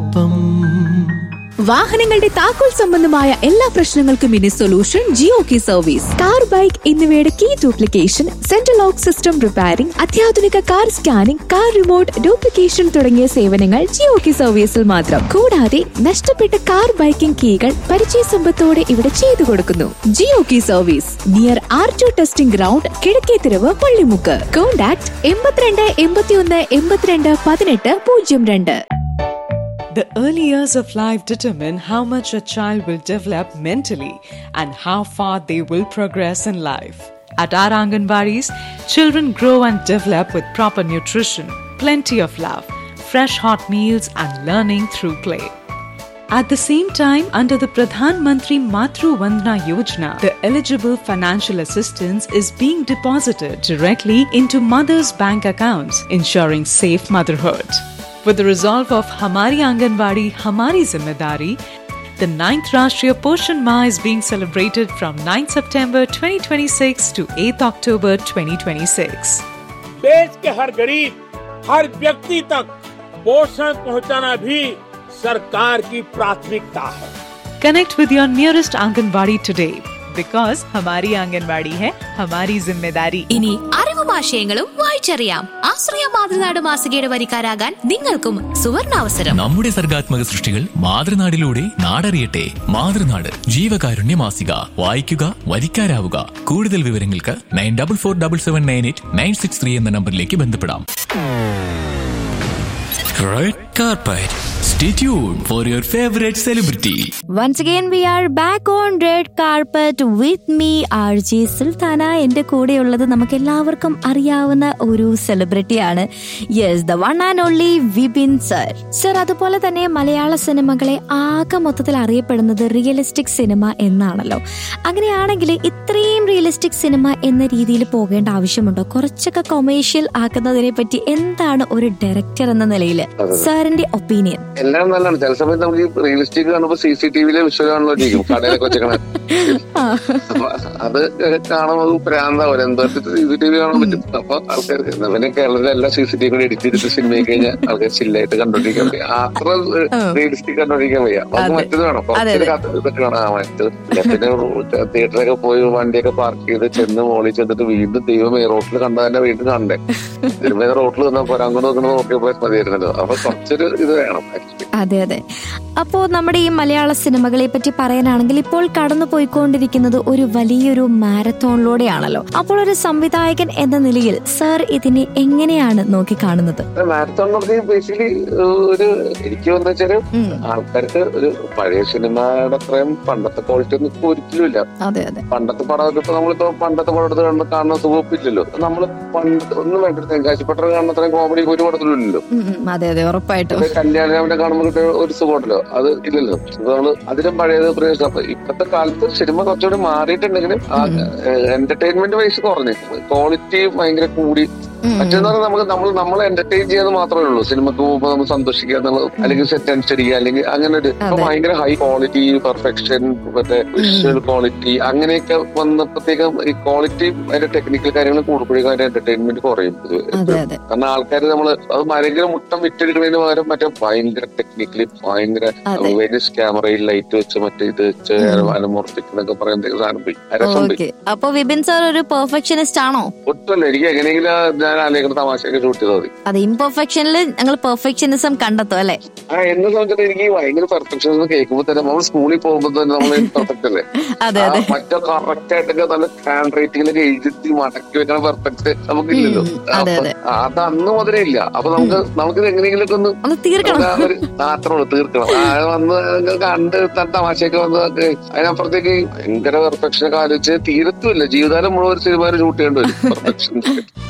ഒപ്പം വാഹനങ്ങളുടെ താക്കോൽ സംബന്ധമായ എല്ലാ പ്രശ്നങ്ങൾക്കും ഇനി solution Jio key service car bike എന്നിവയുടെ key duplication central lock system repairing അത്യാധുനിക car scanning car remote duplication തുടങ്ങിയ സേവനങ്ങൾ ജിയോ കി സർവീസിൽ മാത്രം കൂടാതെ നഷ്ടപ്പെട്ട കാർ ബൈക്കിംഗ് കീകൾ പരിചയ സമ്പത്തോടെ ഇവിടെ ചെയ്തു കൊടുക്കുന്നു Jio key service near R to testing ground Kizhakkethiravu Pallimukku contact എൺപത്തിരണ്ട് എൺപത്തിയൊന്ന് എൺപത്തിരണ്ട് പതിനെട്ട് പൂജ്യം രണ്ട് The early years of life determine how much a child will develop mentally and how far they will progress in life. At our Anganwadis, children grow and develop with proper nutrition, plenty of love, fresh hot meals, and learning through play. At the same time, under the Pradhan Mantri Matru Vandana Yojana, the eligible financial assistance is being deposited directly into mothers' bank accounts, ensuring safe motherhood. With the resolve of Hamari Anganwadi, Hamari Zimmedari, the 9th Rashtriya Poshan Ma is being celebrated from 9th September 2026 to 8th October 2026. देश के हर गरीब हर व्यक्ति तक पोषण पहुंचाना भी सरकार की प्राथमिकता है Connect with your nearest Anganwadi today because Hamari Anganwadi hai Hamari Zimmedari. ഇനി അറിവും ആശയങ്ങളും വായിച്ചറിയാം ആശ്രയ മാതൃനാട് മാസികയുടെ വരിക്കാരാകാൻ നിങ്ങൾക്കും സുവർണാവസരം നമ്മുടെ സർഗാത്മക സൃഷ്ടികൾ മാതൃനാടിലൂടെ നാടറിയട്ടെ മാതൃനാട് ജീവകാരുണ്യ മാസിക വായിക്കുക വരിക്കാരാവുക കൂടുതൽ വിവരങ്ങൾക്ക് nine double four double seven nine eight nine six three എന്ന നമ്പറിലേക്ക് ബന്ധപ്പെടാം red carpet stay tune for your favourite celebrity once again we are back on red carpet with me R J Sultana എന്റെ കൂടെയുള്ളത് നമുക്ക് എല്ലാവർക്കും അറിയാവുന്ന ഒരു സെലിബ്രിറ്റിയാണ് yes the one and only Vipin sir sir അതുപോലെ തന്നെ മലയാള സിനിമകളെ ആകെ മൊത്തത്തിൽ അറിയപ്പെടുന്നത് റിയലിസ്റ്റിക് സിനിമ എന്നാണല്ലോ അങ്ങനെയാണെങ്കിൽ ഇത്രയും റിയലിസ്റ്റിക് സിനിമ എന്ന രീതിയിൽ പോകേണ്ട ആവശ്യമുണ്ടോ കുറച്ചൊക്കെ കൊമേഴ്ഷ്യൽ ആക്കുന്നതിനെ പറ്റി എന്താണ് ഒരു ഡയറക്ടർ എന്ന നിലയിൽ സാറിന്റെ ഒപ്പീനിയൻ എല്ലാം നല്ലതാണ് ചില സമയത്ത് നമുക്ക് ഈ റിയലിസ്റ്റിക് കാണുമ്പോ സി സി ടി വിയിലെ വിഷ്വൽ കാണുമ്പോൾ ഇരിക്കും കടയിലൊക്കെ വെച്ചേക്കണ അപ്പൊ അത് കാണുമ്പോൾ പ്രാന്താവും എന്തോരത്തിൽ സി സി ടി വി കാണാൻ പറ്റും അപ്പൊ ആൾക്കാർക്ക് എന്നാ പിന്നെ കേരളത്തിലെ എല്ലാ C C T V edit ചെയ്തിട്ട് സിനിമയിൽ കഴിഞ്ഞാൽ ആൾക്കാർ ചില്ലായിട്ട് കണ്ടോണ്ടിരിക്കാൻ വയ്യ അത്ര റിയലിസ്റ്റിക് കണ്ടോണ്ടിരിക്കാൻ വയ്യ നമുക്ക് മറ്റത് വേണം കുറച്ചൊരു കഥ ഇതൊക്കെ കാണാൻ മറ്റത് പിന്നെ തിയേറ്ററിലൊക്കെ പോയി വണ്ടിയൊക്കെ പാർക്ക് ചെയ്ത് ചെന്ന് മോളിൽ ചെന്നിട്ട് വീണ്ടും ദൈവമേ റോട്ടിൽ കണ്ടാൽ തന്നെ വീണ്ടും കാണണ്ടേ തിരുമേന റോട്ടിൽ നിന്നാ പോരാങ്കോട് നോക്കണത് നോക്കിയപ്പോ മതിയായിരുന്നല്ലോ അപ്പൊ കുറച്ചൊരു ഇത് വേണം ആക്ച്വലി അതെ അതെ അപ്പോ നമ്മുടെ ഈ മലയാള സിനിമകളെ പറ്റി പറയാനാണെങ്കിൽ ഇപ്പോൾ കടന്നു പോയിക്കൊണ്ടിരിക്കുന്നത് ഒരു വലിയൊരു മാരത്തോണിലൂടെയാണല്ലോ അപ്പോൾ ഒരു സംവിധായകൻ എന്ന നിലയിൽ സർ ഇതിനെ എങ്ങനെയാണ് നോക്കി കാണുന്നത് മാരത്തോൺ എന്ന് പറഞ്ഞാൽ ബേസിക്കലി ഒരു എനിക്ക് വന്നു വെച്ചാല് ആൾക്കാർക്ക് ഒരു പഴയ സിനിമയുടെ അത്രയും പണ്ടത്തെ ക്വാളിറ്റി ഒന്നും ഇപ്പൊ ഒരിക്കലും ഇല്ല അതെ അതെ പണ്ടത്തെ പടം ഇപ്പൊ നമ്മളിപ്പോ പണ്ടത്തെ പടം എടുത്ത് കണ്ട് കാണുന്ന സുഖപ്പില്ലല്ലോ നമ്മൾ പണ്ട് ഒന്നും വേണ്ട തെങ്കാശിപ്പട്ടം കാണുന്ന അത്രയും കോമഡി ഒരു പടത്തിലും ഇല്ലല്ലോ ഉം, ഉം, അതെ അതെ ഉറപ്പായിട്ടും ഇത് കല്യാണരാമനെ കാണുമ്പോൾ കിട്ടിയ ഒരു സുഖമുണ്ടല്ലോ അത് ഇല്ലല്ലോ നമ്മള് അതിലും പഴയത് പ്രദേശം അപ്പൊ ഇപ്പത്തെ കാലത്ത് സിനിമ കുറച്ചുകൂടി മാറിയിട്ടുണ്ടെങ്കിലും എന്റർടൈൻമെന്റ് വൈസ് കുറഞ്ഞു ക്വാളിറ്റി ഭയങ്കര കൂടി മറ്റേന്ന് പറഞ്ഞാൽ നമുക്ക് നമ്മൾ നമ്മളെ എന്റർടൈൻ ചെയ്യാന്ന് മാത്രമേ ഉള്ളൂ സിനിമക്ക് പോകുമ്പോൾ നമ്മൾ സന്തോഷിക്കുക എന്നുള്ളത് അല്ലെങ്കിൽ സെറ്റ് അനുസരിക്കുക അല്ലെങ്കിൽ അങ്ങനെ ഒരു ഇപ്പൊ ഭയങ്കര ഹൈ ക്വാളിറ്റി പെർഫെക്ഷൻ മറ്റേ വിഷ്വൽ ക്വാളിറ്റി അങ്ങനെയൊക്കെ വന്നപ്പോഴത്തേക്കും ഈ ക്വാളിറ്റി അതിന്റെ ടെക്നിക്കൽ കാര്യങ്ങൾ കൂടുമ്പോഴേക്കും അതിന്റെ എന്റർടൈൻമെന്റ് കുറയും പൊതുവെ. അതെ അതെ കാരണം ആൾക്കാർ നമ്മള് അത് മരങ്കര മുട്ടം വിറ്റെടുക്കുന്നതിന് പകരം മറ്റേ ഭയങ്കര ടെക്നിക്കലി ഭയങ്കര അതെ. വെനിസ് ക്യാമറയിൽ ലൈറ്റ് വെച്ച് മറ്റേ ഇത് വെച്ച് അനമോർഫിക് എന്നൊക്കെ പറയുന്ന എന്തെങ്കിലും സാധനം പോയി ആ രസം പോയി ഓക്കെ അപ്പൊ വിപിൻ സർ ഒരു പെർഫെക്ഷനിസ്റ്റ് ആണോ ഒട്ടുമല്ല എനിക്ക് എങ്ങനെയെങ്കിലും ഞാൻ ആലോചിക്കുന്ന തമാശയൊക്കെ ഷൂട്ട് ചെയ്താൽ മതി അത് ഇംപെർഫെക്ഷനിൽ ഞങ്ങൾ പെർഫെക്ഷനിസം കണ്ടെത്തും അല്ലെ ആ എന്നെ സംബന്ധിച്ചിട്ട് എനിക്ക് ഭയങ്കര പെർഫെക്ഷൻ എന്ന് കേൾക്കുമ്പോൾ തന്നെ നമ്മൾ സ്കൂളിൽ പോകുമ്പോൾ തന്നെ നമ്മൾ പെർഫെക്റ്റ് അല്ലേ അതെ ആ അതെ മറ്റോ കറക്റ്റ് ആയിട്ടൊക്കെ നല്ല ഹാൻഡ് റൈറ്റിംഗിലൊക്കെ എഴുതി മടക്കി വെക്കണ പെർഫെക്റ്റ് നമുക്കില്ലല്ലോ അതെ, അപ്പൊ അതെ. അത് അന്ന് മുതലേ ഇല്ല അപ്പൊ നമുക്ക് നമുക്കിത് എങ്ങനെയെങ്കിലും ഒക്കെ ഒന്ന് ഒന്ന് തീർക്കണം നമുക്ക് ആ ഒരു മാത്രമേ ഉള്ളൂ തീർക്കണം ആ, അത് വന്ന് അങ്ങ് കണ്ട് ത- തമാശയൊക്കെ വന്ന് അത് അതിനപ്പുറത്തേക്ക് ഭയങ്കര പെർഫെക്ഷൻ ഒക്കെ ആലോചിച്ച് തീരത്തുമില്ല ജീവിതകാലം മുഴുവൻ ഒരു സിനിമ ഷൂട്ട് ചെയ്യേണ്ടി വരും പെർഫെക്ഷൻ